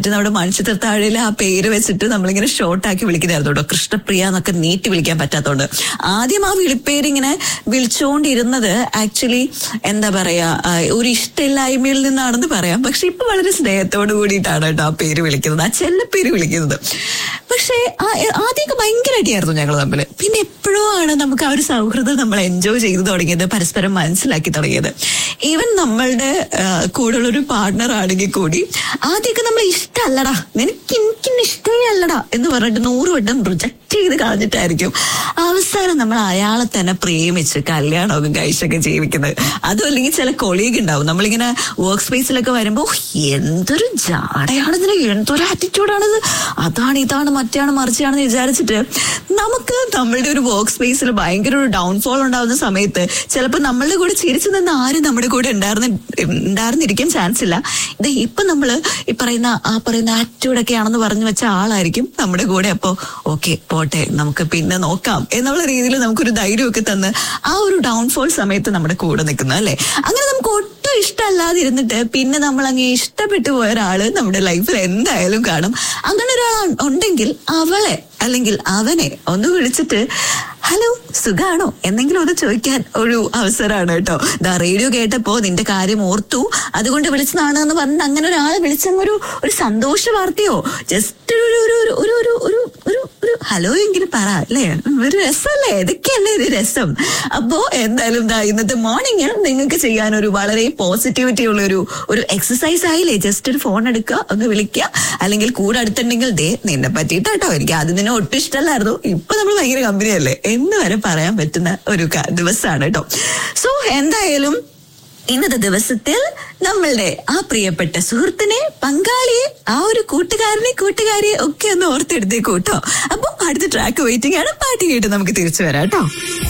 മറ്റേ നമ്മുടെ മൺചിത്രത്താഴിൽ ആ പേര് വെച്ചിട്ട് നമ്മളിങ്ങനെ ഷോർട്ടാക്കി വിളിക്കുന്നതായിരുന്നു കേട്ടോ കൃഷ്ണപ്രിയ എന്നൊക്കെ നീട്ടി വിളിക്കാൻ പറ്റാത്തതുകൊണ്ട് ആദ്യം ആ വിളിപ്പേര് ഇങ്ങനെ വിളിച്ചുകൊണ്ടിരുന്നത് ആക്ച്വലി എന്താ പറയാ ആ, ഒരു ഇഷ്ടമില്ലായ്മയിൽ നിന്നാണെന്ന് പറയാം പക്ഷെ ഇപ്പൊ വളരെ സ്നേഹത്തോട് കൂടിയിട്ടാണ് കേട്ടോ ആ പേര് വിളിക്കുന്നത് ആ ചെല്ലപ്പേര് വിളിക്കുന്നത് പക്ഷേ ആ- ആദ്യമൊക്കെ ഭയങ്കര അടിയായിരുന്നു ഞങ്ങൾ തമ്മിൽ പിന്നെ എപ്പോഴോ ആണ് നമുക്ക് ആ ഒരു സൗഹൃദം നമ്മൾ എൻജോയ് ചെയ്തു തുടങ്ങിയത് പരസ്പരം മനസ്സിലാക്കി തുടങ്ങിയത് ഈവൻ നമ്മളുടെ ആ, കൂടെയുള്ള ഒരു പാർട്ണർ ആണെങ്കിൽ കൂടി ആദ്യമൊക്കെ നമ്മൾ ഇഷ്ടമല്ലടാ നിനക്ക് എനിക്കിന്ന് ഇഷ്ടമേ അല്ലടാ എന്ന് പറഞ്ഞിട്ട് നൂറ് വട്ടം റിജക്ട് ചെയ്ത് കളഞ്ഞിട്ടായിരിക്കും അവസാനം നമ്മൾ അയാളെ തന്നെ പ്രേമിച്ച് കല്യാണമൊക്കെ കഴിച്ചൊക്കെ ജീവിക്കുന്നത് അതും അല്ലെങ്കിൽ ചില കൊളീഗ് ഉണ്ടാവും നമ്മളിങ്ങനെ വർക്ക് സ്പേസിലൊക്കെ വരുമ്പോ "ഓ, എന്തൊരു ജാടയാണിതിന് എന്തൊരു ആറ്റിറ്റ്യൂഡാണിത് അതാണ് ഇതാണ് മറ്റാണ് മറിച്ചാണെന്ന് വിചാരിച്ചിട്ട് നമുക്ക് നമ്മളുടെ ഒരു വർക്ക് സ്പേസിൽ ഭയങ്കര ഒരു ഡൗൺഫോൾ ഉണ്ടാവുന്ന സമയത്ത് ചിലപ്പോൾ നമ്മളുടെ കൂടെ ചിരിച്ചു നിന്ന് ആരും നമ്മുടെ കൂടെ ഉണ്ടായിരുന്ന ഉണ്ടായിരുന്നിരിക്കാൻ ചാൻസ് ഇല്ല ഇത് ഇപ്പൊ നമ്മള് ഈ പറയുന്ന ആ പറയുന്ന ആറ്റിറ്റ്യൂഡ് ഒക്കെ ആണെന്ന് പറഞ്ഞു വെച്ച ആളായിരിക്കും നമ്മുടെ കൂടെ അപ്പോ ഓക്കെ പോട്ടെ നമുക്ക് പിന്നെ നോക്കാം എന്നുള്ള രീതിയിൽ നമുക്കൊരു ധൈര്യമൊക്കെ തന്ന് ആ ഒരു ഡൗൺഫോൾ സമയത്ത് നമ്മുടെ കൂടെ നിൽക്കുന്നത് അല്ലെ അങ്ങനെ നമുക്ക് ഒട്ടും ഇഷ്ടമല്ലാതിരുന്നിട്ട് പിന്നെ നമ്മൾ അങ്ങ് ഇഷ്ടപ്പെട്ടു പോയ ഒരാള് നമ്മുടെ ലൈഫിൽ എന്തായാലും കാണും അങ്ങനെ ഒരാൾ ഉണ്ടെങ്കിൽ അവളെ അല്ലെങ്കിൽ അവനെ ഒന്ന് വിളിച്ചിട്ട് ഹലോ സുഖാണോ എന്തെങ്കിലും ഒന്ന് ചോദിക്കാൻ ഒരു അവസരമാണ് കേട്ടോ ദാ റേഡിയോ കേട്ടപ്പോ നിന്റെ കാര്യം ഓർത്തു അതുകൊണ്ട് വിളിച്ചതാണ് എന്ന് പറഞ്ഞ് അങ്ങനെ ഒരാളെ വിളിച്ചങ്ങ് ഒരു ഒരു സന്തോഷ വാർത്തയോ ജസ്റ്റ് ഒരു ഒരു ഒരു ഒരു ഒരു ഒരു ഒരു ഒരു ഹലോ എങ്കിലും പറ അല്ലേ ഒരു രസമല്ലേ ഇതൊക്കെയല്ലേ ഇത് രസം അപ്പോ എന്തായാലും ദാ ഇന്നത്തെ മോർണിംഗിൽ നിങ്ങൾക്ക് ചെയ്യാൻ ഒരു വളരെ പോസിറ്റിവിറ്റി ഉള്ള ഒരു ഒരു എക്സസൈസ് ആയില്ലേ ജസ്റ്റ് ഒരു ഫോൺ എടുക്കുക ഒന്ന് വിളിക്കുക അല്ലെങ്കിൽ കൂടെ അടുത്തുണ്ടെങ്കിൽ ദേ നിന്നെ പറ്റിയിട്ടാട്ടോ എനിക്ക് ആദ്യം നിന്നെ ഒട്ടും ഇഷ്ടമല്ലായിരുന്നു ഇപ്പൊ നമ്മൾ ഭയങ്കര കമ്പനിയല്ലേ എന്ന് വരെ പറയാൻ പറ്റുന്ന ഒരു ക- ദിവസമാണ് കേട്ടോ സോ എന്തായാലും ഇന്നത്തെ ദിവസത്തിൽ നമ്മളുടെ ആ പ്രിയപ്പെട്ട സുഹൃത്തിനെ പങ്കാളിയെ ആ ഒരു കൂട്ടുകാരനെ കൂട്ടുകാരിയെ ഒക്കെ ഒന്ന് ഓർത്തെടുത്തേക്കൂ കേട്ടോ അപ്പൊ അടുത്ത ട്രാക്ക് വെയിറ്റിംഗ് ആണ് പാട്ട് കേട്ട് നമുക്ക് തിരിച്ചു വരാം കേട്ടോ